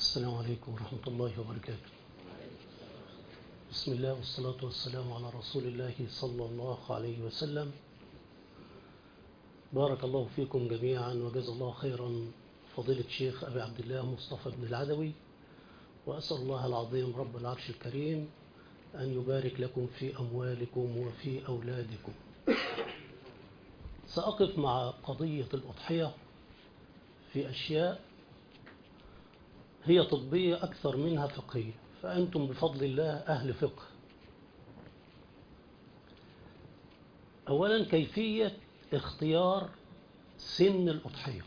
السلام عليكم ورحمة الله وبركاته بسم الله والصلاة والسلام على رسول الله صلى الله عليه وسلم بارك الله فيكم جميعا وجزا الله خيرا فضيلة الشيخ أبي عبد الله مصطفى بن العدوي وأسأل الله العظيم رب العرش الكريم أن يبارك لكم في أموالكم وفي أولادكم سأقف مع قضية الأضحية في أشياء هي طبية أكثر منها فقهية فأنتم بفضل الله أهل فقه أولا كيفية اختيار سن الأضحية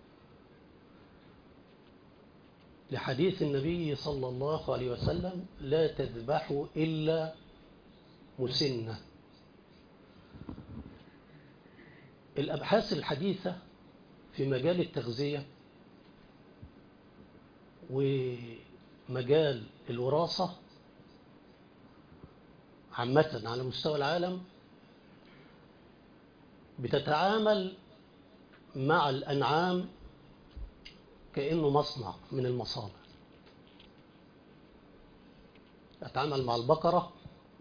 لحديث النبي صلى الله عليه وسلم لا تذبحوا إلا مسنة الأبحاث الحديثة في مجال التغذية ومجال الوراثة عامة على مستوى العالم بتتعامل مع الأنعام كأنه مصنع من المصانع أتعامل مع البقرة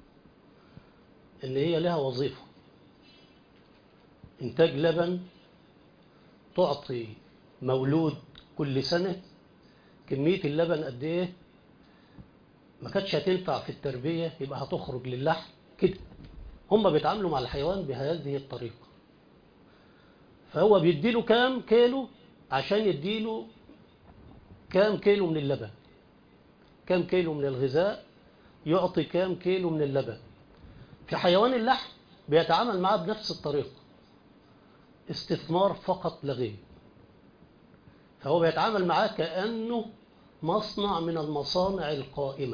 إن هي لها وظيفة إنتاج لبن تعطي مولود كل سنة كمية اللبن قد إيه ما كانتش هتنفع في التربية يبقى هتخرج للحم كده هم بيتعاملوا مع الحيوان بهذه الطريقة فهو بيديله كام كيلو عشان يديله كام كيلو من اللبن كام كيلو من الغذاء يعطي كام كيلو من اللبن في حيوان اللحم بيتعامل معاه بنفس الطريقة استثمار فقط لا غير فهو بيتعامل معاه كأنه مصنع من المصانع القائمة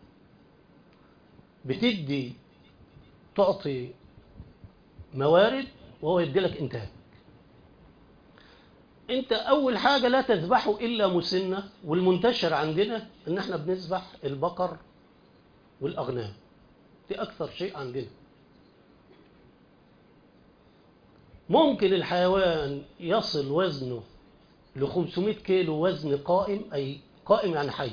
بتدي تعطي موارد وهو يدي لك انتاج انت اول حاجة لا تذبحه الا مسنة والمنتشر عندنا ان احنا بنذبح البقر والاغنام دي اكثر شيء عندنا ممكن الحيوان يصل وزنه ل 500 كيلو وزن قائم أي قائم يعني حي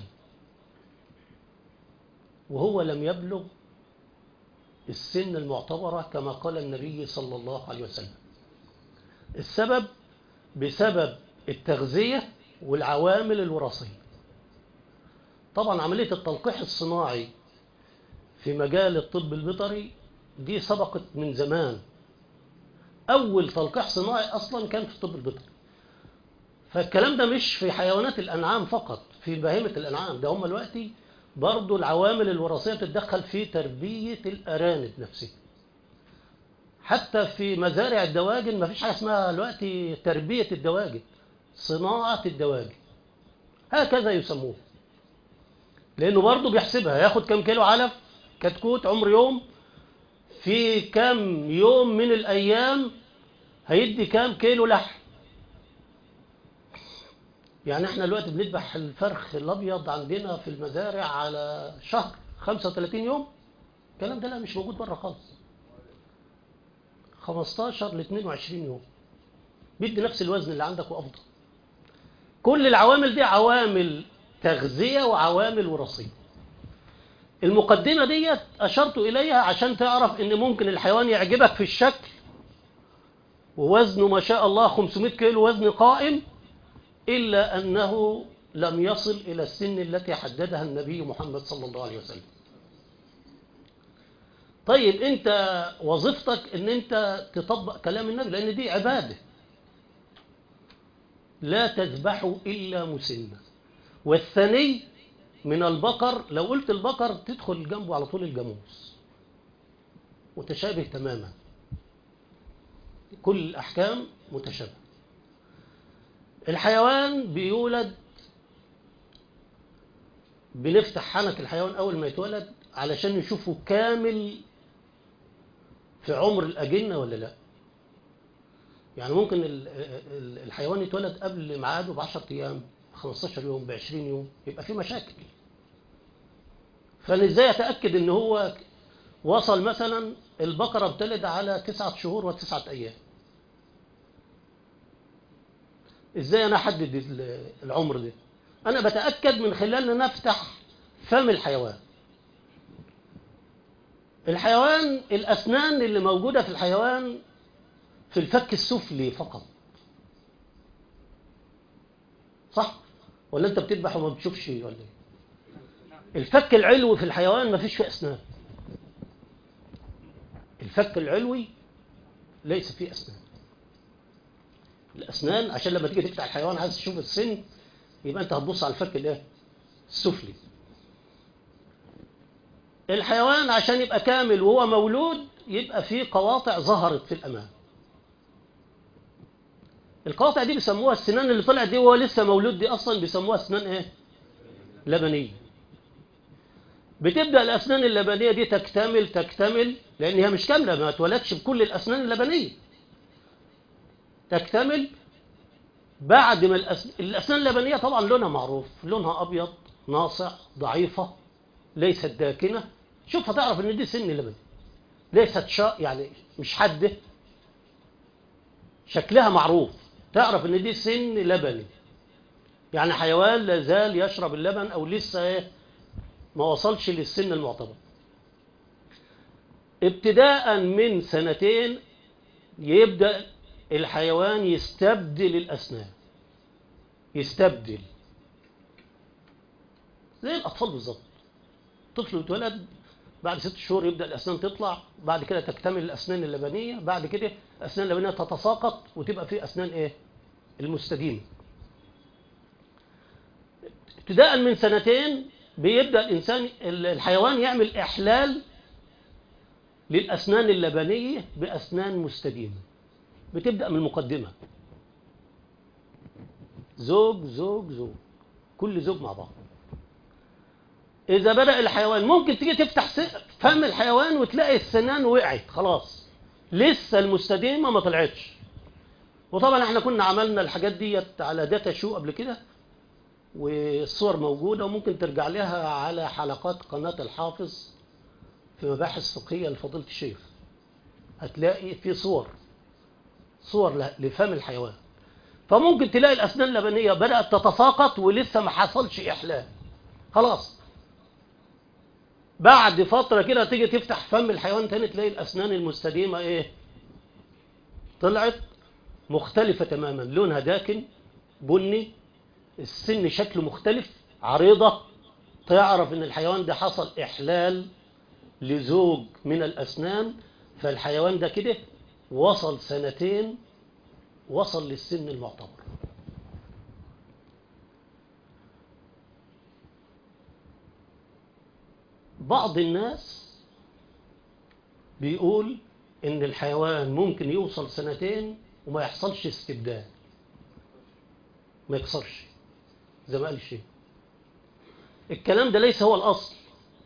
وهو لم يبلغ السن المعتبرة كما قال النبي صلى الله عليه وسلم السبب بسبب التغذية والعوامل الوراثية طبعا عملية التلقيح الصناعي في مجال الطب البيطري دي سبقت من زمان أول تلقيح صناعي أصلا كان في الطب البيطري فالكلام ده مش في حيوانات الأنعام فقط في بهيمة الأنعام ده هم دلوقتي برضو العوامل الوراثية بتتدخل في تربية الأرانب نفسها حتى في مزارع الدواجن ما فيش حاجة اسمها دلوقتي تربية الدواجن صناعة الدواجن هكذا يسموه لأنه برضو بيحسبها ياخد كم كيلو علف كتكوت عمر يوم في كم يوم من الأيام هيدي كام كيلو لحم يعني احنا دلوقتي بنذبح الفرخ الابيض عندنا في المزارع على شهر 35 يوم الكلام ده لا مش موجود بره خالص 15 ل 22 يوم بيدي نفس الوزن اللي عندك وافضل كل العوامل دي عوامل تغذيه وعوامل وراثيه المقدمه ديت اشرت اليها عشان تعرف ان ممكن الحيوان يعجبك في الشكل ووزنه ما شاء الله 500 كيلو وزن قائم إلا أنه لم يصل إلى السن التي حددها النبي محمد صلى الله عليه وسلم طيب أنت وظيفتك أن أنت تطبق كلام النبي لأن دي عبادة لا تذبحوا إلا مسنة والثاني من البقر لو قلت البقر تدخل جنبه على طول الجاموس متشابه تماما كل الأحكام متشابهة الحيوان بيولد بنفتح حنك الحيوان أول ما يتولد علشان نشوفه كامل في عمر الأجنة ولا لا يعني ممكن الحيوان يتولد قبل ميعاده ب 10 أيام 15 يوم ب 20 يوم يبقى في مشاكل فأنا إزاي أتأكد إن هو وصل مثلا البقرة بتلد على تسعة شهور وتسعة أيام ازاي انا احدد العمر ده أنا بتأكد من خلال أن أفتح فم الحيوان الحيوان الأسنان اللي موجودة في الحيوان في الفك السفلي فقط صح؟ ولا أنت بتذبح وما بتشوفش ولا إيه؟ الفك العلوي في الحيوان ما فيش فيه أسنان الفك العلوي ليس فيه أسنان الأسنان عشان لما تيجي تفتح الحيوان عايز تشوف السن يبقى أنت هتبص على الفك الايه؟ السفلي الحيوان عشان يبقى كامل وهو مولود يبقى فيه قواطع ظهرت في الأمام القواطع دي بيسموها السنان اللي طلعت دي وهو لسه مولود دي أصلا بيسموها أسنان إيه؟ لبنية بتبدأ الأسنان اللبنية دي تكتمل تكتمل لأن هي مش كاملة ما اتولدش بكل الأسنان اللبنية تكتمل بعد ما الأسنان, الأسنان اللبنية طبعا لونها معروف لونها أبيض ناصع ضعيفة ليست داكنة شوف هتعرف ان دي سن لبني ليست شاء يعني مش حده شكلها معروف تعرف ان دي سن لبني يعني حيوان لا زال يشرب اللبن او لسه ايه ما وصلش للسن المعتبر ابتداء من سنتين يبدأ الحيوان يستبدل الأسنان يستبدل زي الأطفال بالظبط طفل يتولد بعد ست شهور يبدأ الأسنان تطلع بعد كده تكتمل الأسنان اللبنية بعد كده الأسنان اللبنية تتساقط وتبقى في أسنان إيه المستديمة ابتداء من سنتين بيبدأ الإنسان الحيوان يعمل إحلال للأسنان اللبنية بأسنان مستديمة بتبدأ من المقدمة زوج زوج زوج كل زوج مع بعض إذا بدأ الحيوان ممكن تيجي تفتح فم الحيوان وتلاقي السنان وقعت خلاص لسه المستديمة ما طلعتش وطبعا احنا كنا عملنا الحاجات ديت على داتا شو قبل كده والصور موجودة وممكن ترجع لها على حلقات قناة الحافظ في مباحث فقهية لفضيلة الشيخ هتلاقي في صور صور لفم الحيوان فممكن تلاقي الأسنان اللبنية بدأت تتساقط ولسه ما حصلش إحلال خلاص بعد فترة كده تيجي تفتح فم الحيوان تاني تلاقي الأسنان المستديمة إيه طلعت مختلفة تماما لونها داكن بني السن شكله مختلف عريضة تعرف ان الحيوان ده حصل احلال لزوج من الاسنان فالحيوان ده كده وصل سنتين وصل للسن المعتبر بعض الناس بيقول ان الحيوان ممكن يوصل سنتين وما يحصلش استبدال ما يكسرش زي ما قال الشيخ الكلام ده ليس هو الأصل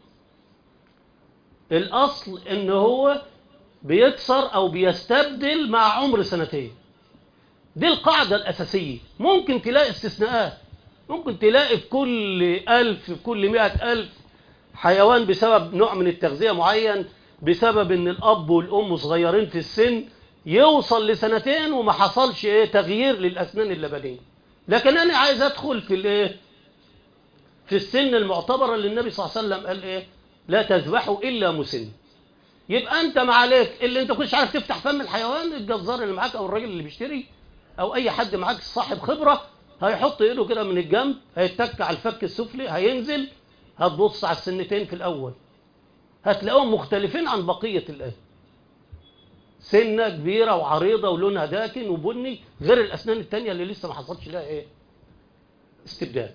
الأصل إن هو بيكسر أو بيستبدل مع عمر سنتين دي القاعدة الأساسية ممكن تلاقي استثناءات ممكن تلاقي في كل ألف في كل مئة ألف حيوان بسبب نوع من التغذية معين بسبب إن الأب والأم صغيرين في السن يوصل لسنتين وما حصلش إيه تغيير للأسنان اللبنية لكن أنا عايز أدخل في الإيه في السن المعتبرة اللي النبي صلى الله عليه وسلم قال إيه لا تذبحوا إلا مسن يبقى أنت ما عليك اللي أنت كنتش عارف تفتح فم الحيوان الجزار اللي معاك أو الراجل اللي بيشتري أو أي حد معاك صاحب خبرة هيحط إيده كده من الجنب هيتك على الفك السفلي هينزل هتبص على السنتين في الأول هتلاقيهم مختلفين عن بقية الآية سنة كبيرة وعريضة ولونها داكن وبني غير الأسنان التانية اللي لسه ما حصلش لها إيه استبدال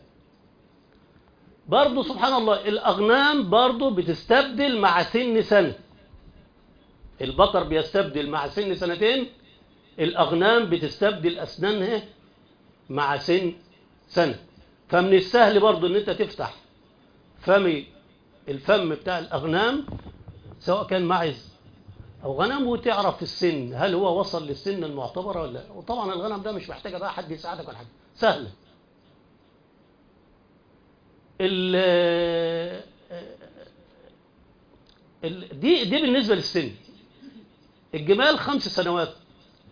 برضه سبحان الله الأغنام برضه بتستبدل مع سن سنة البقر بيستبدل مع سن سنتين الأغنام بتستبدل أسنانها مع سن سنة فمن السهل برضه ان انت تفتح فم الفم بتاع الأغنام سواء كان معز أو غنم وتعرف السن هل هو وصل للسن المعتبرة ولا لا وطبعا الغنم ده مش محتاجة بقى حد يساعدك ولا حاجة سهلة ال ال دي دي بالنسبة للسن الجمال خمس سنوات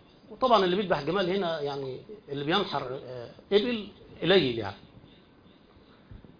وطبعا اللي بيذبح جمال هنا يعني اللي بينحر إبل قليل يعني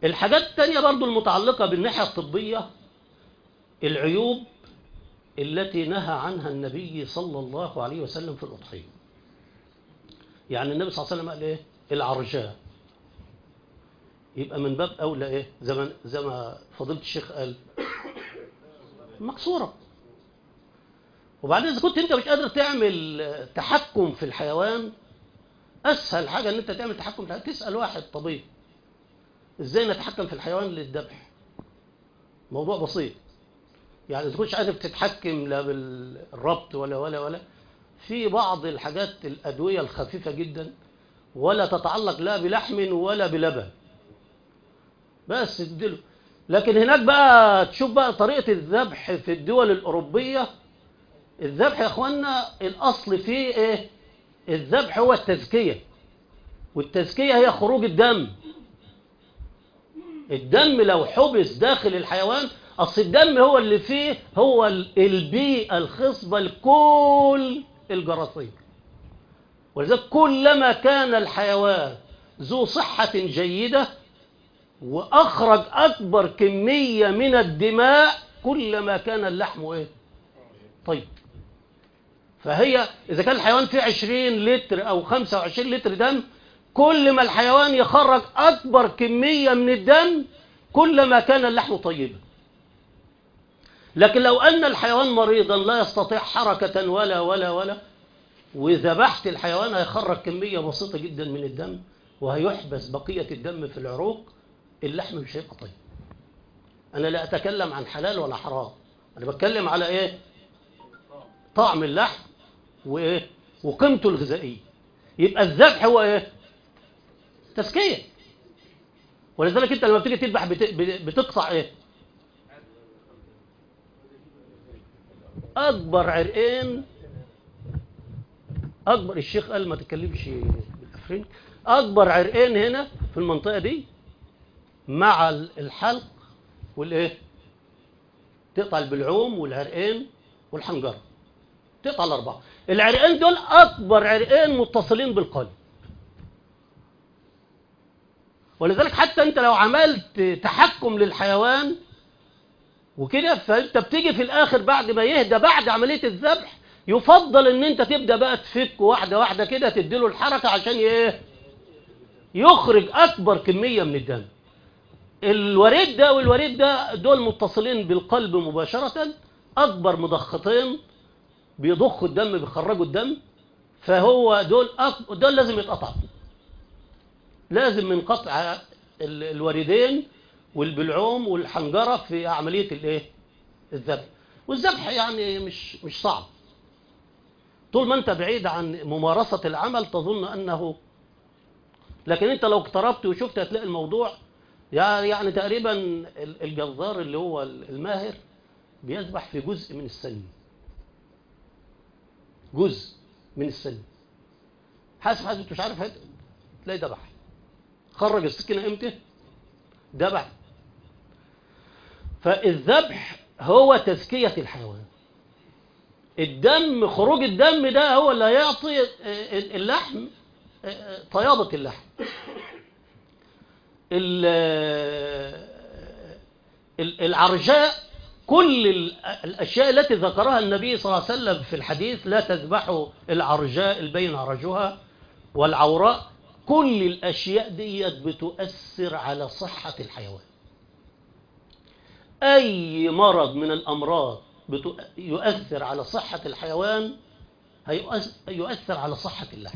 الحاجات التانية برضو المتعلقة بالناحية الطبية العيوب التي نهى عنها النبي صلى الله عليه وسلم في الأضحية يعني النبي صلى الله عليه وسلم قال إيه العرجاء يبقى من باب أولى إيه زي ما, زي ما فضيلة الشيخ قال مكسورة وبعدين إذا كنت أنت مش قادر تعمل تحكم في الحيوان أسهل حاجة أن أنت تعمل تحكم في الحيوان تسأل واحد طبيب إزاي نتحكم في الحيوان للذبح موضوع بسيط يعني إذا كنتش قادر تتحكم لا بالربط ولا ولا ولا في بعض الحاجات الأدوية الخفيفة جدا ولا تتعلق لا بلحم ولا بلبن بس تديله لكن هناك بقى تشوف بقى طريقة الذبح في الدول الأوروبية الذبح يا اخوانا الأصل فيه ايه الذبح هو التزكية والتزكية هي خروج الدم الدم لو حبس داخل الحيوان أصل الدم هو اللي فيه هو البيئة الخصبة لكل الجراثيم ولذلك كلما كان الحيوان ذو صحة جيدة وأخرج أكبر كمية من الدماء كلما كان اللحم إيه؟ طيب فهي إذا كان الحيوان فيه 20 لتر أو 25 لتر دم كل ما الحيوان يخرج أكبر كمية من الدم كلما كان اللحم طيبا لكن لو أن الحيوان مريضا لا يستطيع حركة ولا ولا ولا وذبحت الحيوان هيخرج كمية بسيطة جدا من الدم وهيحبس بقية الدم في العروق اللحم مش هيبقى طيب أنا لا أتكلم عن حلال ولا حرام أنا بتكلم على إيه طعم اللحم وإيه وقيمته الغذائية يبقى الذبح هو إيه تزكية ولذلك أنت لما بتيجي تذبح بتقطع إيه أكبر عرقين أكبر الشيخ قال ما تتكلمش بالأفرين أكبر عرقين هنا في المنطقة دي مع الحلق والإيه تقطع البلعوم والعرقين والحنجرة تقطع الأربعة العرقين دول أكبر عرقين متصلين بالقلب ولذلك حتى أنت لو عملت تحكم للحيوان وكده فأنت بتيجي في الآخر بعد ما يهدى بعد عملية الذبح يفضل ان انت تبدا بقى تفك واحده واحده كده تديله الحركه عشان ايه يخرج اكبر كميه من الدم الوريد ده والوريد ده دول متصلين بالقلب مباشره اكبر مضختين بيضخوا الدم بيخرجوا الدم فهو دول أك... دول لازم يتقطعوا لازم من قطع الوريدين والبلعوم والحنجره في عمليه الايه الذبح والذبح يعني مش مش صعب طول ما انت بعيد عن ممارسة العمل تظن أنه لكن انت لو اقتربت وشفت هتلاقي الموضوع يعني تقريبا الجزار اللي هو الماهر بيذبح في جزء من السن جزء من السن حاسب حاسب مش عارف تلاقي ذبح خرج السكينة امتى ذبح فالذبح هو تزكية الحيوان الدم خروج الدم ده هو اللي هيعطي اللحم طيابة اللحم العرجاء كل الأشياء التي ذكرها النبي صلى الله عليه وسلم في الحديث لا تذبحوا العرجاء البين عرجها والعوراء كل الأشياء ديت بتؤثر على صحة الحيوان أي مرض من الأمراض يؤثر على صحة الحيوان يؤثر على صحة اللحم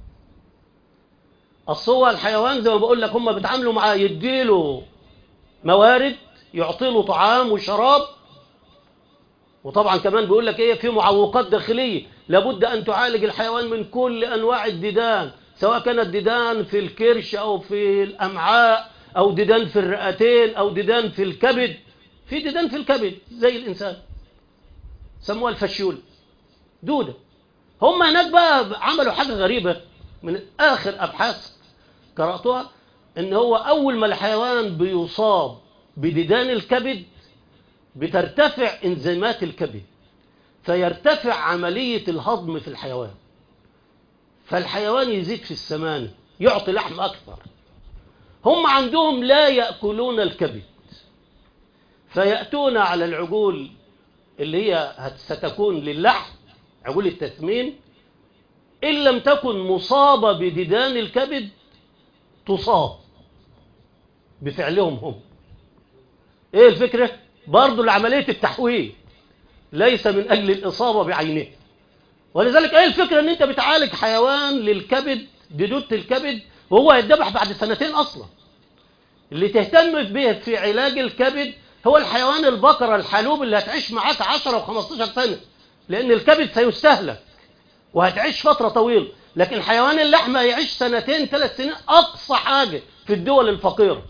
الصوى الحيوان زي ما بقول لك هم بيتعاملوا معاه يديله موارد يعطيله طعام وشراب وطبعا كمان بيقول لك ايه في معوقات داخليه لابد ان تعالج الحيوان من كل انواع الديدان سواء كانت ديدان في الكرش او في الامعاء او ديدان في الرئتين او ديدان في الكبد في ديدان في الكبد زي الانسان سموها الفشيول دودة هم هناك بقى عملوا حاجة غريبة من آخر أبحاث قرأتها إن هو أول ما الحيوان بيصاب بديدان الكبد بترتفع انزيمات الكبد فيرتفع عملية الهضم في الحيوان فالحيوان يزيد في السمانة يعطي لحم أكثر هم عندهم لا يأكلون الكبد فيأتون على العجول اللي هي هت- ستكون للحم عجول التثمين إن لم تكن مصابة بديدان الكبد تصاب بفعلهم هم ايه الفكرة برضو لعملية التحويل ليس من أجل الإصابة بعينه ولذلك ايه الفكرة ان انت بتعالج حيوان للكبد ديدوت الكبد وهو هيتذبح بعد سنتين اصلا اللي تهتم به في علاج الكبد هو الحيوان البقرة الحلوب اللي هتعيش معاك 10 و15 سنة لأن الكبد سيستهلك وهتعيش فترة طويلة لكن حيوان اللحمة يعيش سنتين ثلاث سنين أقصى حاجة في الدول الفقيرة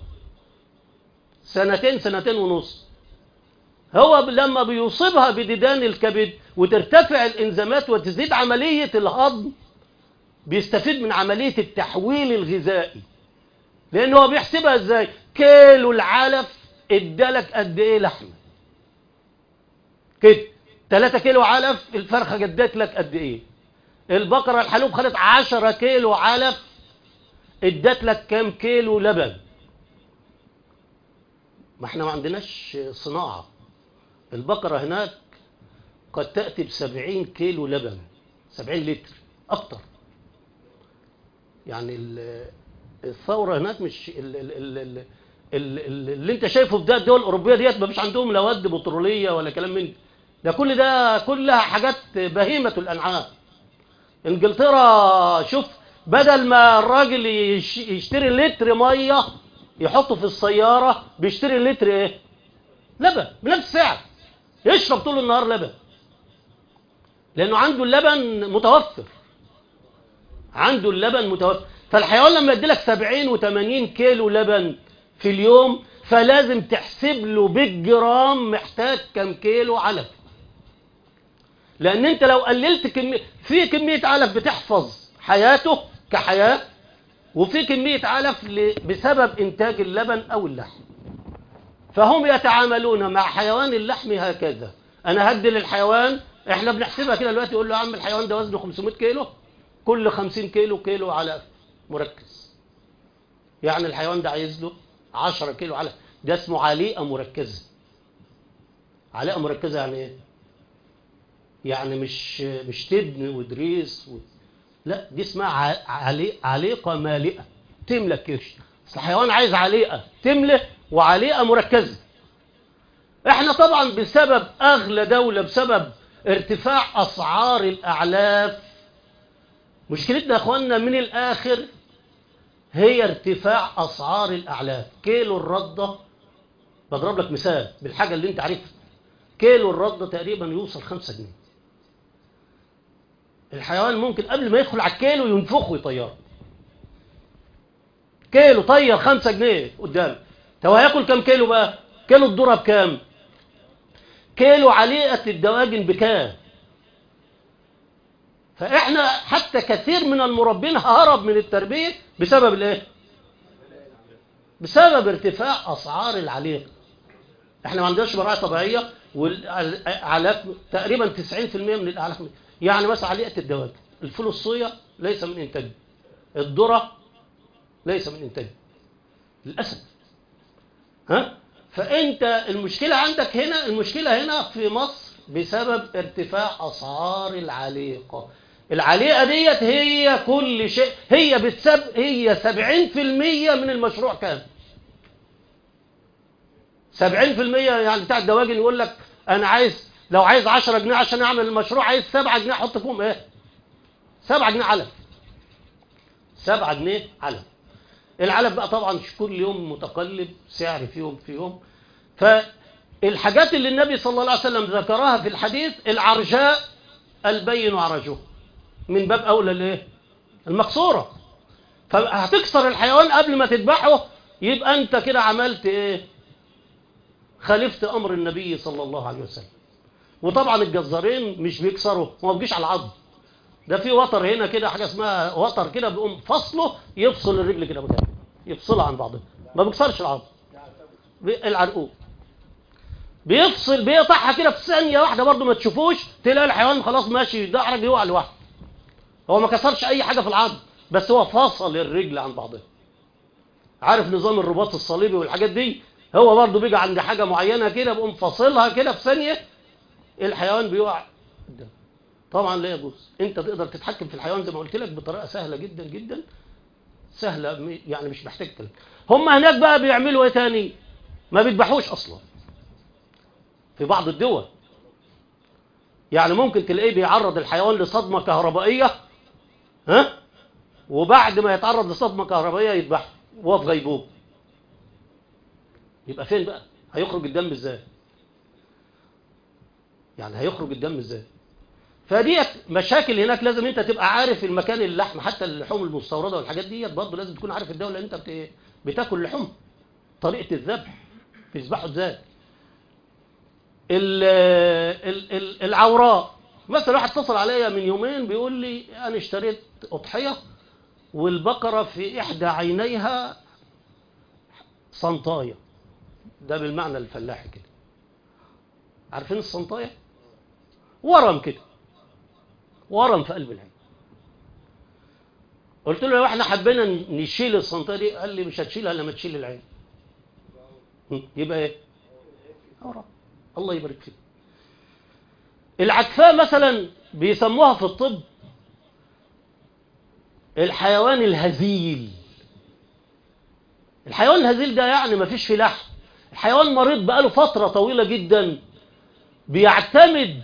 سنتين سنتين ونص هو ب- لما بيصيبها بديدان الكبد وترتفع الإنزيمات وتزيد عملية الهضم بيستفيد من عملية التحويل الغذائي لأن هو بيحسبها ازاي كيلو العلف ادالك قد ايه لحمة كده 3 كيلو علف الفرخة جدت لك قد ايه البقرة الحلوب خدت 10 كيلو علف ادت لك كام كيلو لبن ما احنا ما عندناش صناعة البقرة هناك قد تأتي بسبعين كيلو لبن سبعين لتر أكتر يعني ال- الثورة هناك مش ال ال ال ال ال ال اللي انت شايفه في ده الدول الأوروبية ديت ما فيش عندهم لا ود بترولية ولا كلام من ده ده كل ده كلها حاجات بهيمة الأنعام انجلترا شوف بدل ما الراجل يش- يشتري لتر ميه يحطه في السياره بيشتري لتر ايه لبن بنفس السعر يشرب طول النهار لبن لانه عنده اللبن متوفر عنده اللبن متوفر فالحيوان لما يديلك 70 و80 كيلو لبن في اليوم فلازم تحسب له بالجرام محتاج كم كيلو علف لان انت لو قللت كمية في كمية علف بتحفظ حياته كحياة وفي كمية علف ل- بسبب انتاج اللبن او اللحم فهم يتعاملون مع حيوان اللحم هكذا انا هدي للحيوان احنا بنحسبها كده دلوقتي يقول له يا عم الحيوان ده وزنه 500 كيلو كل 50 كيلو كيلو علف مركز يعني الحيوان ده عايز له 10 كيلو علف ده اسمه عليقة مركزة عليقة مركزة يعني ايه يعني مش مش تبن ودريس و... لا دي اسمها ع- علي... عليقة مالئة تملى الكرش اصل الحيوان عايز عليقة تملى وعليقة مركزة احنا طبعا بسبب اغلى دولة بسبب ارتفاع اسعار الاعلاف مشكلتنا يا اخواننا من الاخر هي ارتفاع اسعار الاعلاف كيلو الردة بضرب لك مثال بالحاجة اللي انت عارفها كيلو الردة تقريبا يوصل خمسة جنيه الحيوان ممكن قبل ما يدخل على الكيلو ينفخه ويطيره كيلو طير خمسة جنيه قدام طب هياكل كام كيلو بقى كيلو الذرة بكام كيلو عليقة الدواجن بكام فاحنا حتى كثير من المربين هرب من التربية بسبب الايه بسبب ارتفاع اسعار العليقة احنا ما عندناش براءة طبيعية والاعلاف تقريبا 90% من الاعلاف يعني مثلا عليقة الدواجن الفول الصويا ليس من انتاج الذرة ليس من انتاج للاسف ها فانت المشكلة عندك هنا المشكلة هنا في مصر بسبب ارتفاع اسعار العليقة العليقة ديت هي كل شيء هي بتسب هي 70% من المشروع كام 70% يعني بتاع الدواجن يقول لك انا عايز لو عايز 10 جنيه عشان اعمل المشروع عايز 7 جنيه احط فيهم ايه 7 جنيه علف 7 جنيه علف العلف بقى طبعا مش كل يوم متقلب سعر فيهم في يوم فالحاجات اللي النبي صلى الله عليه وسلم ذكرها في الحديث العرجاء البين عرجه من باب اولى الايه المكسوره فهتكسر الحيوان قبل ما تذبحه يبقى انت كده عملت ايه خالفت امر النبي صلى الله عليه وسلم وطبعا الجزارين مش بيكسروا ما بيجيش على العظم ده في وتر هنا كده حاجه اسمها وتر كده بيقوم فصله يفصل الرجل كده مكانها يفصلها عن بعضها ما بيكسرش العظم بي- العرقوب بيفصل بيقطعها كده في ثانيه واحده برضو ما تشوفوش تلاقي الحيوان خلاص ماشي دحرج يقع لوحده هو ما كسرش اي حاجه في العظم بس هو فصل الرجل عن بعضها عارف نظام الرباط الصليبي والحاجات دي هو برضه بيجي عند حاجه معينه كده بقوم فاصلها كده في ثانيه الحيوان بيقع قدام طبعا لا يجوز انت تقدر تتحكم في الحيوان زي ما قلت لك بطريقه سهله جدا جدا سهله م- يعني مش محتاج كلام هم هناك بقى بيعملوا ايه تاني ما بيذبحوش اصلا في بعض الدول يعني ممكن تلاقيه بيعرض الحيوان لصدمه كهربائيه ها وبعد ما يتعرض لصدمه كهربائيه يذبحه وهو في غيبوبه يبقى فين بقى هيخرج الدم ازاي يعني هيخرج الدم ازاي فديت مشاكل هناك لازم انت تبقى عارف المكان اللحم حتى اللحوم المستورده والحاجات ديت برضه لازم تكون عارف الدوله اللي انت بت- بتاكل لحوم طريقه الذبح بيذبحوا ازاي ال- ال- ال- العوراء مثلا واحد اتصل عليا من يومين بيقول لي انا اشتريت اضحيه والبقره في احدى عينيها صنطايه ده بالمعنى الفلاحي كده عارفين الصنطايه ورم كده ورم في قلب العين قلت له لو احنا حبينا نشيل الصنطايه دي قال لي مش هتشيلها الا لما تشيل العين م، يبقى ايه ورم الله يبارك فيك العكفاء مثلا بيسموها في الطب الحيوان الهزيل الحيوان الهزيل ده يعني ما فيش فيه لحم الحيوان مريض بقاله فترة طويلة جدا بيعتمد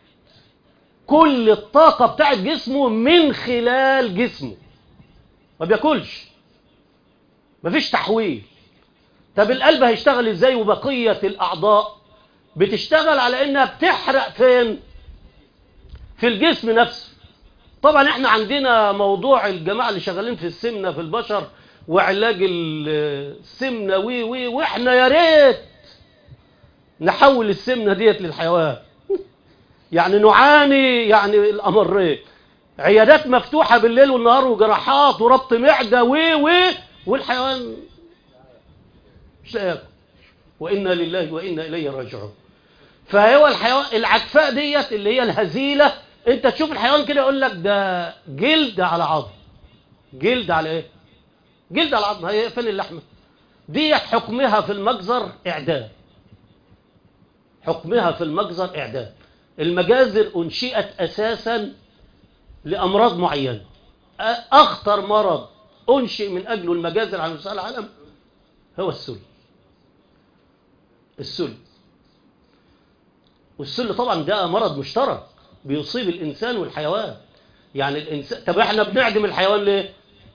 كل الطاقة بتاعت جسمه من خلال جسمه ما بياكلش مفيش تحويل طب القلب هيشتغل ازاي وبقية الأعضاء بتشتغل على انها بتحرق فين في الجسم نفسه طبعا احنا عندنا موضوع الجماعة اللي شغالين في السمنة في البشر وعلاج السمنة وي وي واحنا يا ريت نحول السمنة ديت للحيوان يعني نعاني يعني الأمرين عيادات مفتوحة بالليل والنهار وجراحات وربط معدة وي وي والحيوان مش لاقي ياكل وإنا لله وإنا إليه راجعون فهو الحيوان العكفاء ديت اللي هي الهزيلة انت تشوف الحيوان كده يقول لك ده جلد على عظم جلد على ايه جلد على العظم هي فين اللحمة ديت حكمها في المجزر إعدام حكمها في المجزر إعدام المجازر أنشئت أساسا لأمراض معينة أ- أخطر مرض أنشئ من أجله المجازر على مستوى العالم هو السل السل والسل طبعا ده مرض مشترك بيصيب الإنسان والحيوان يعني الإنسان طب احنا بنعدم الحيوان ليه؟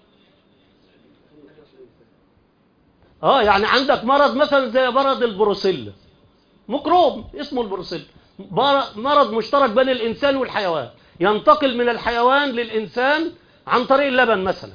اه يعني عندك مرض مثلا زي مرض البروسيلا ميكروب اسمه البروسيلا بر- مرض مشترك بين الإنسان والحيوان ينتقل من الحيوان للإنسان عن طريق اللبن مثلا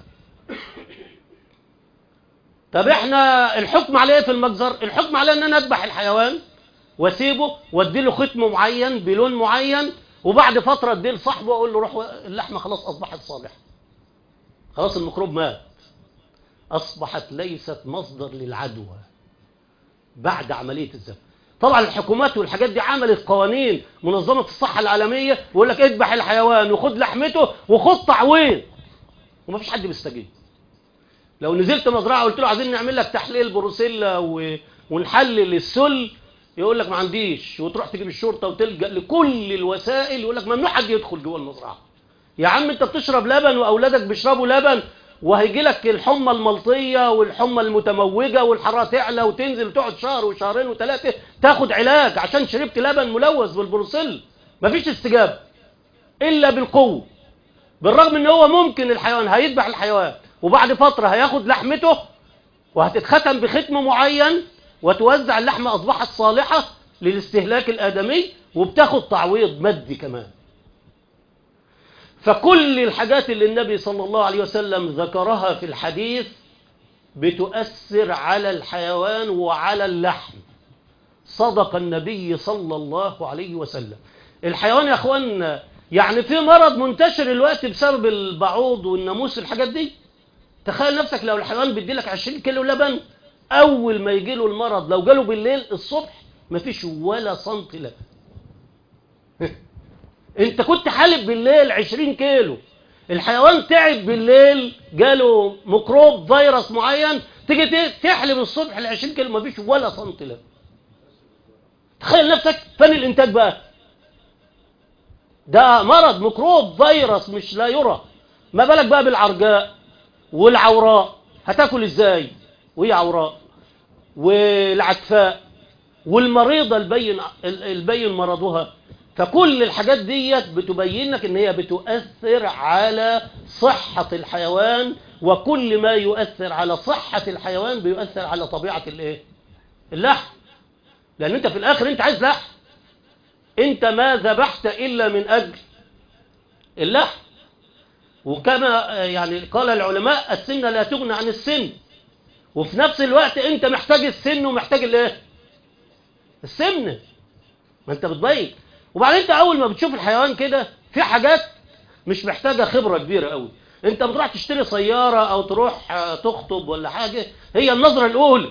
طب احنا الحكم عليه إيه في المجزر الحكم عليه ان انا اذبح الحيوان واسيبه واديله ختم معين بلون معين وبعد فتره اديه لصاحبه واقول له روح و- اللحمه خلاص اصبحت صالحه خلاص الميكروب مات اصبحت ليست مصدر للعدوى بعد عمليه الذبح طبعا الحكومات والحاجات دي عملت قوانين منظمه الصحه العالميه ويقول لك اذبح الحيوان وخد لحمته وخد تعويض ومفيش حد بيستجيب لو نزلت مزرعه قلت له عايزين نعمل لك تحليل بروسيلا و... ونحلل السل يقول لك ما عنديش وتروح تجيب الشرطه وتلجا لكل الوسائل يقول لك ممنوع حد يدخل جوه المزرعه يا عم انت بتشرب لبن واولادك بيشربوا لبن وهيجي لك الحمى الملطيه والحمى المتموجه والحراره تعلى وتنزل وتقعد شهر وشهرين وثلاثه تاخد علاج عشان شربت لبن ملوث بالبروسيل مفيش استجابه الا بالقوه بالرغم ان هو ممكن الحيوان هيذبح الحيوان وبعد فتره هياخد لحمته وهتتختم بختم معين وتوزع اللحمه اصبحت صالحه للاستهلاك الادمي وبتاخد تعويض مادي كمان فكل الحاجات اللي النبي صلى الله عليه وسلم ذكرها في الحديث بتؤثر على الحيوان وعلى اللحم صدق النبي صلى الله عليه وسلم الحيوان يا اخوانا يعني في مرض منتشر الوقت بسبب البعوض والناموس الحاجات دي تخيل نفسك لو الحيوان بيديلك 20 كيلو لبن اول ما يجي له المرض لو جاله بالليل الصبح مفيش ولا سنت لبن انت كنت حالب بالليل 20 كيلو الحيوان تعب بالليل جاله ميكروب فيروس معين تيجي ت- تحلب الصبح ال 20 كيلو مفيش ولا سنتي لا تخيل نفسك فين الانتاج بقى ده مرض ميكروب فيروس مش لا يرى ما بالك بقى بالعرجاء والعوراء هتاكل ازاي وهي عوراء والعتفاء والمريضة البين البين مرضها فكل الحاجات ديت بتبين لك ان هي بتؤثر على صحة الحيوان وكل ما يؤثر على صحة الحيوان بيؤثر على طبيعة الايه اللحم لان انت في الاخر انت عايز لحم انت ما ذبحت الا من اجل اللحم وكما آه، يعني قال العلماء السن لا تغنى عن السن وفي نفس الوقت انت محتاج السن ومحتاج الايه السمنه ما انت بتضيق وبعدين انت اول ما بتشوف الحيوان كده في حاجات مش محتاجه خبره كبيره قوي انت بتروح تشتري سياره او تروح آه، تخطب ولا حاجه هي النظره الاولى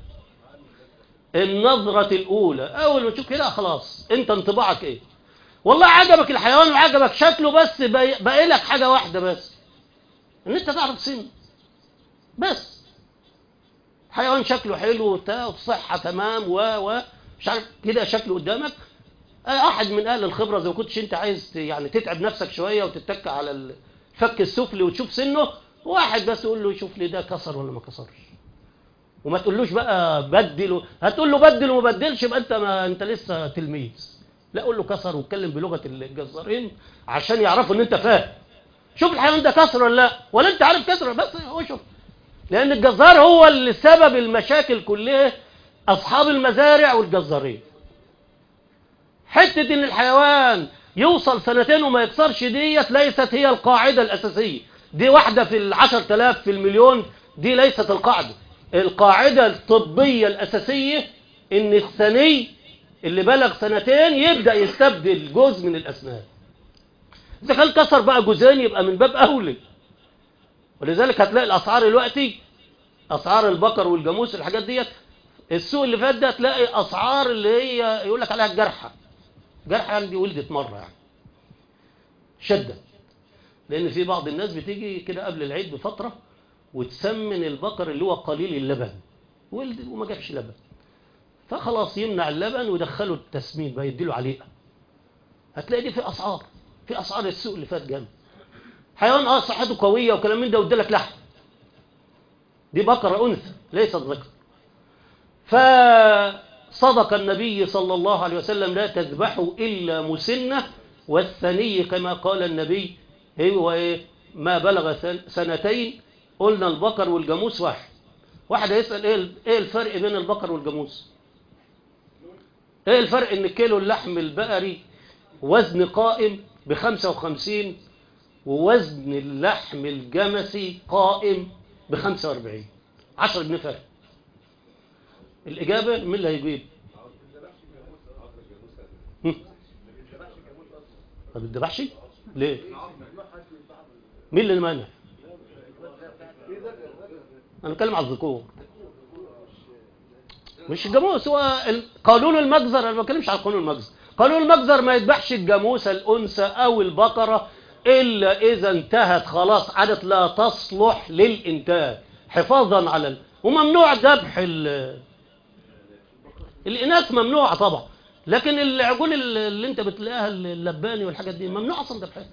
النظره الاولى اول ما تشوف كده خلاص انت انطباعك ايه والله عجبك الحيوان وعجبك شكله بس باقي باقي لك حاجه واحده بس ان انت تعرف سنه بس حيوان شكله حلو وبتاع والصحه تمام و و مش عارف كده شكله قدامك احد من اهل الخبره اذا ما كنتش انت عايز ت- يعني تتعب نفسك شويه وتتك على الفك السفلي وتشوف سنه واحد بس يقول له شوف لي ده كسر ولا ما كسرش وما تقولوش بقى بدل هتقول له بدل وما بدلش يبقى انت ما انت لسه تلميذ لا قول له كسر واتكلم بلغه الجزارين عشان يعرفوا ان انت فاهم شوف الحيوان ده كسر ولا لا ولا انت عارف كسر بس هو شوف لان الجزار هو اللي سبب المشاكل كلها اصحاب المزارع والجزارين حته ان الحيوان يوصل سنتين وما يكسرش ديت ليست هي القاعده الاساسيه دي واحده في العشر تلاف في المليون دي ليست القاعده القاعده الطبيه الاساسيه ان الثني اللي بلغ سنتين يبدا يستبدل جزء من الاسنان اذا كان كسر بقى جزئين يبقى من باب اولى ولذلك هتلاقي الاسعار دلوقتي اسعار البقر والجاموس الحاجات ديت السوق اللي فات ده تلاقي اسعار اللي هي يقول لك عليها الجرحى جرحى يعني دي ولدت مره يعني شده لان في بعض الناس بتيجي كده قبل العيد بفتره وتسمن البقر اللي هو قليل اللبن ولد وما جابش لبن فخلاص يمنع اللبن ويدخله التسمين بقى يديله عليقه هتلاقي دي في اسعار في اسعار السوق اللي فات جامد حيوان اه صحته قويه وكلام من ده وادالك لحم دي بقره انثى ليست ذكر فصدق النبي صلى الله عليه وسلم لا تذبحوا الا مسنه والثني كما قال النبي هو ايه ما بلغ سن- سنتين قلنا البقر والجاموس واحد واحد هيسال ايه ايه الفرق بين البقر والجاموس ايه الفرق ان كيلو اللحم البقري وزن قائم ب 55 ووزن اللحم الجمسي قائم ب 45 10 جنيه فرق الإجابة مين اللي هيجيب؟ هم؟ ما بتذبحش؟ ليه؟ مين اللي مانع؟ أنا بتكلم على الذكور مش الجاموس هو ال- قانون المجزر انا ما بتكلمش على قانون المجزر قانون المجزر ما يذبحش الجاموسه الانثى او البقره الا اذا انتهت خلاص عادت لا تصلح للانتاج حفاظا على ال... وممنوع ذبح ال... الاناث ممنوعه طبعا لكن العجول اللي انت بتلاقيها اللباني والحاجات دي ممنوع اصلا ذبحها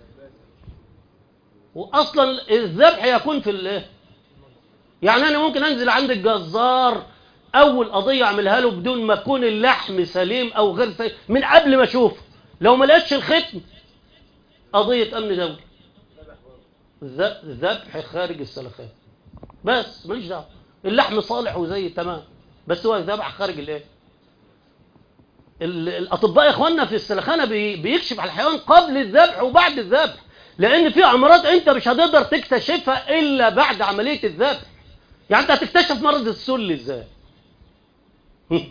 واصلا الذبح يكون في الايه يعني انا ممكن انزل عند الجزار اول قضيه اعملها له بدون ما يكون اللحم سليم او غير سليم من قبل ما اشوفه لو ما لقيتش الختم قضيه امن دولي ذ- ذبح خارج السلخات بس ماليش دعوه اللحم صالح وزي تمام بس هو ذبح خارج الايه ال- الاطباء يا اخواننا في السلخانه بي- بيكشف على الحيوان قبل الذبح وبعد الذبح لان في امراض انت مش هتقدر تكتشفها الا بعد عمليه الذبح يعني انت هتكتشف مرض السل ازاي هم.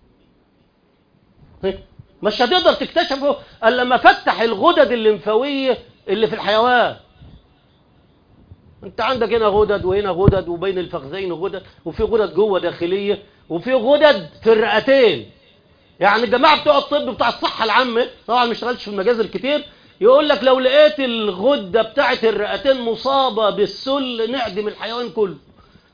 هم. مش هتقدر تكتشفه الا لما فتح الغدد الليمفاويه اللي في الحيوان انت عندك هنا غدد وهنا غدد وبين الفخذين غدد وفي غدد جوه داخليه وفي غدد في الرئتين يعني الجماعه بتوع الطب بتاع الصحه العامه طبعا ما اشتغلتش في المجازر كتير يقول لك لو لقيت الغده بتاعه الرئتين مصابه بالسل نعدم الحيوان كله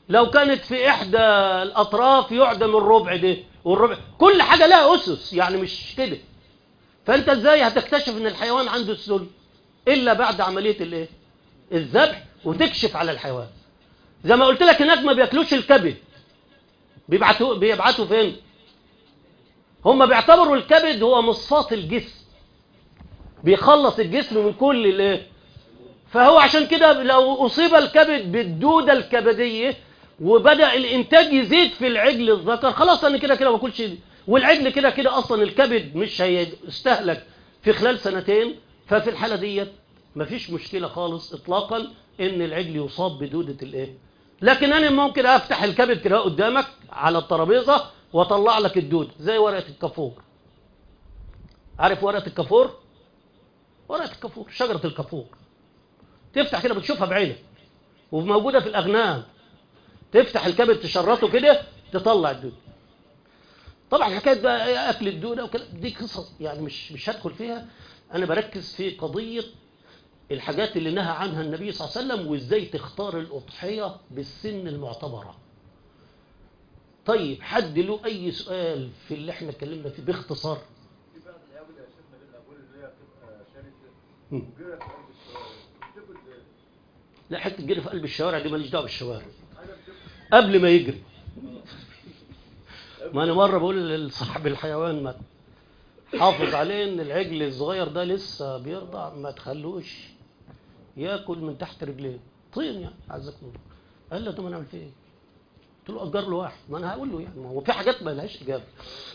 لو كانت في إحدى الأطراف يعدم الربع ده والربع كل حاجة لها أسس يعني مش كده فأنت إزاي هتكتشف إن الحيوان عنده السل إلا بعد عملية الإيه؟ الذبح وتكشف على الحيوان زي ما قلت لك هناك ما بياكلوش الكبد بيبعتوا بيبعتوا فين هم بيعتبروا الكبد هو مصفاة الجسم بيخلص الجسم من كل الايه فهو عشان كده لو اصيب الكبد بالدوده الكبديه وبدا الانتاج يزيد في العجل الذكر خلاص انا كده كده ما باكلش دي. والعجل كده كده اصلا الكبد مش هيستهلك في خلال سنتين ففي الحاله ديت مفيش مشكله خالص اطلاقا ان العجل يصاب بدوده الايه لكن انا ممكن افتح الكبد كده قدامك على الترابيزه واطلع لك الدود زي ورقه الكافور عارف ورقه الكافور ورقه الكافور شجره الكافور تفتح كده بتشوفها بعينك وموجوده في الاغنام تفتح الكبد تشرطه كده تطلع الدود طبعا حكايه بقى اكل الدوده وكده دي قصص يعني مش مش هدخل فيها انا بركز في قضيه الحاجات اللي نهى عنها النبي صلى الله عليه وسلم وازاي تختار الاضحيه بالسن المعتبره طيب حد له اي سؤال في اللي احنا اتكلمنا فيه باختصار في بعض العيال يا شيخنا من الاول اللي هي بتبقى شرسه مم. وجرت في قلب الشوارع بتاكل لا حته جري في قلب الشوارع دي ماليش دعوه بالشوارع حاجه بتاكل قبل ما يجري ما انا مره بقول لصاحب الحيوان ما حافظ عليه ان العجل الصغير ده لسه بيرضع ما تخلوش ياكل من تحت رجليه طين يعني عزكم الله قال له طب انا اعمل فيه ايه؟ قلت له اجر له واحد ما انا هقول له يعني ما هو في حاجات ما لهاش اجابه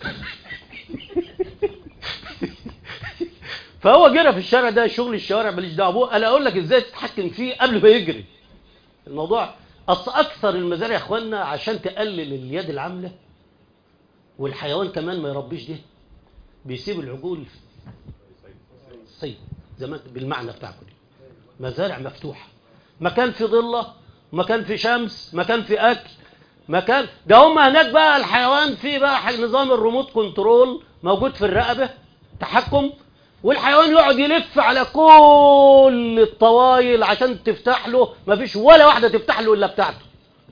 فهو جرى في الشارع ده شغل الشوارع ماليش دعوه بيه انا اقول لك ازاي تتحكم فيه قبل ما يجري الموضوع اصل اكثر المزارع يا اخوانا عشان تقلل اليد العامله والحيوان كمان ما يربيش ده بيسيب العجول صيد زمان بالمعنى بتاعكم دي مزارع مفتوحه مكان في ضله مكان في شمس مكان في اكل مكان ده هم هناك بقى الحيوان فيه بقى ح- نظام الريموت كنترول موجود في الرقبه تحكم والحيوان يقعد يلف على كل الطوايل عشان تفتح له مفيش ولا واحده تفتح له الا بتاعته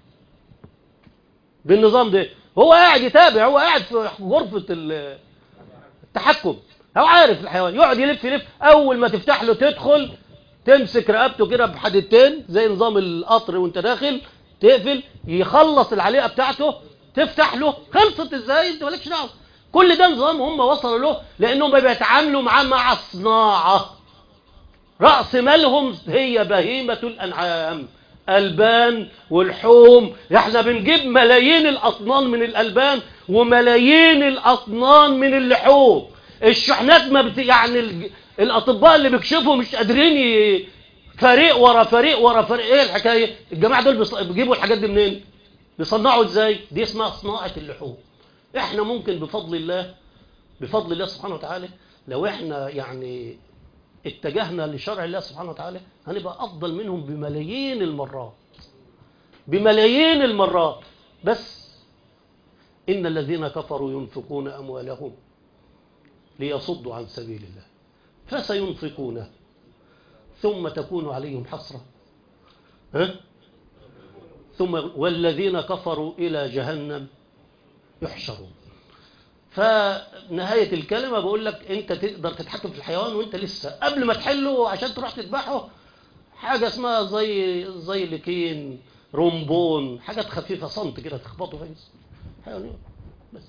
بالنظام ده هو قاعد يتابع هو قاعد في غرفه ال- التحكم هو عارف الحيوان يقعد يلف يلف اول ما تفتح له تدخل تمسك رقبته كده بحديدتين زي نظام القطر وانت داخل تقفل يخلص العليقه بتاعته تفتح له خلصت ازاي انت مالكش دعوه كل ده نظام هم وصلوا له لانهم بيتعاملوا معاه مع صناعه راس مالهم هي بهيمه الانعام البان والحوم احنا بنجيب ملايين الاطنان من الالبان وملايين الاطنان من اللحوم الشحنات ما بت... يعني ال... الاطباء اللي بيكشفوا مش قادرين ي... فريق ورا فريق ورا فريق ايه الحكايه الجماعه دول بيص... بيجيبوا الحاجات دي منين بيصنعوا ازاي دي اسمها صناعه اللحوم احنا ممكن بفضل الله بفضل الله سبحانه وتعالى لو احنا يعني اتجهنا لشرع الله سبحانه وتعالى هنبقى افضل منهم بملايين المرات بملايين المرات بس ان الذين كفروا ينفقون اموالهم ليصدوا عن سبيل الله فسينفقونه ثم تكون عليهم حسره ها ثم والذين كفروا الى جهنم يحشرون فنهاية الكلمة بقول لك انت تقدر تتحكم في الحيوان وانت لسه قبل ما تحله عشان تروح تذبحه حاجة اسمها زي زي لكين رومبون حاجات خفيفة صمت كده تخبطه فيه حيوان بس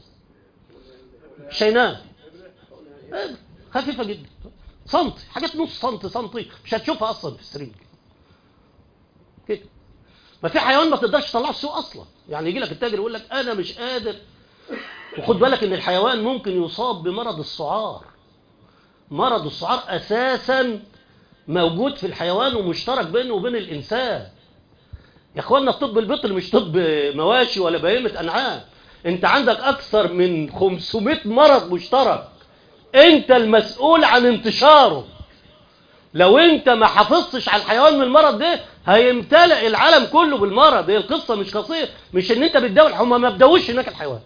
مش هينام إيه، خفيفة جدا صمت حاجات نص سنت سنتي مش هتشوفها اصلا في السرير كده ما في حيوان ما تقدرش تطلعه السوق اصلا يعني يجي لك التاجر يقول لك انا مش قادر وخد بالك ان الحيوان ممكن يصاب بمرض السعار مرض السعار اساسا موجود في الحيوان ومشترك بينه وبين الانسان يا اخوانا الطب البيطري مش طب مواشي ولا بهيمه انعام انت عندك اكثر من 500 مرض مشترك انت المسؤول عن انتشاره لو انت ما حافظتش على الحيوان من المرض ده هيمتلئ العالم كله بالمرض هي القصه مش قصير مش ان انت بتداوي هم ما بداوش هناك الحيوان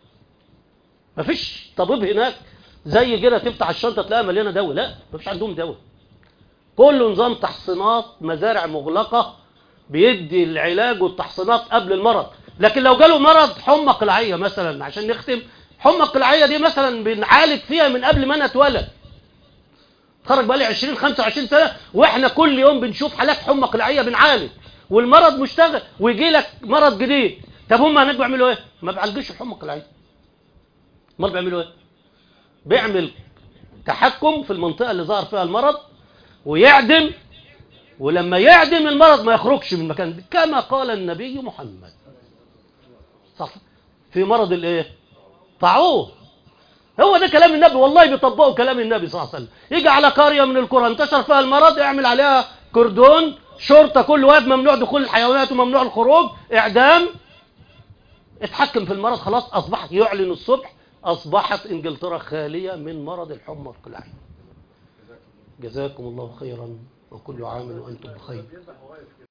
مفيش طبيب هناك زي كده تفتح الشنطه تلاقيها مليانه دواء لا مفيش عندهم دواء كله نظام تحصينات مزارع مغلقه بيدي العلاج والتحصينات قبل المرض لكن لو جاله مرض حمى قلعيه مثلا عشان نختم حمى قلعيه دي مثلا بنعالج فيها من قبل ما انا اتولد خرج بقالي 20 25 سنه واحنا كل يوم بنشوف حالات حمى قلعيه بنعالج والمرض مشتغل ويجي لك مرض جديد طب هم هناك بيعملوا ايه ما بيعالجوش الحمى القلعيه امال بيعملوا ايه بيعمل تحكم في المنطقه اللي ظهر فيها المرض ويعدم ولما يعدم المرض ما يخرجش من المكان كما قال النبي محمد صح في مرض الايه طاعون هو ده كلام النبي والله بيطبقوا كلام النبي صلى الله عليه وسلم يجي على قريه من القرى انتشر فيها المرض يعمل عليها كردون شرطه كل واحد ممنوع دخول الحيوانات وممنوع الخروج اعدام اتحكم في المرض خلاص اصبح يعلن الصبح اصبحت انجلترا خاليه من مرض الحمى القلعيه جزاكم الله خيرا وكل عام وانتم بخير بيذبح وواقف كده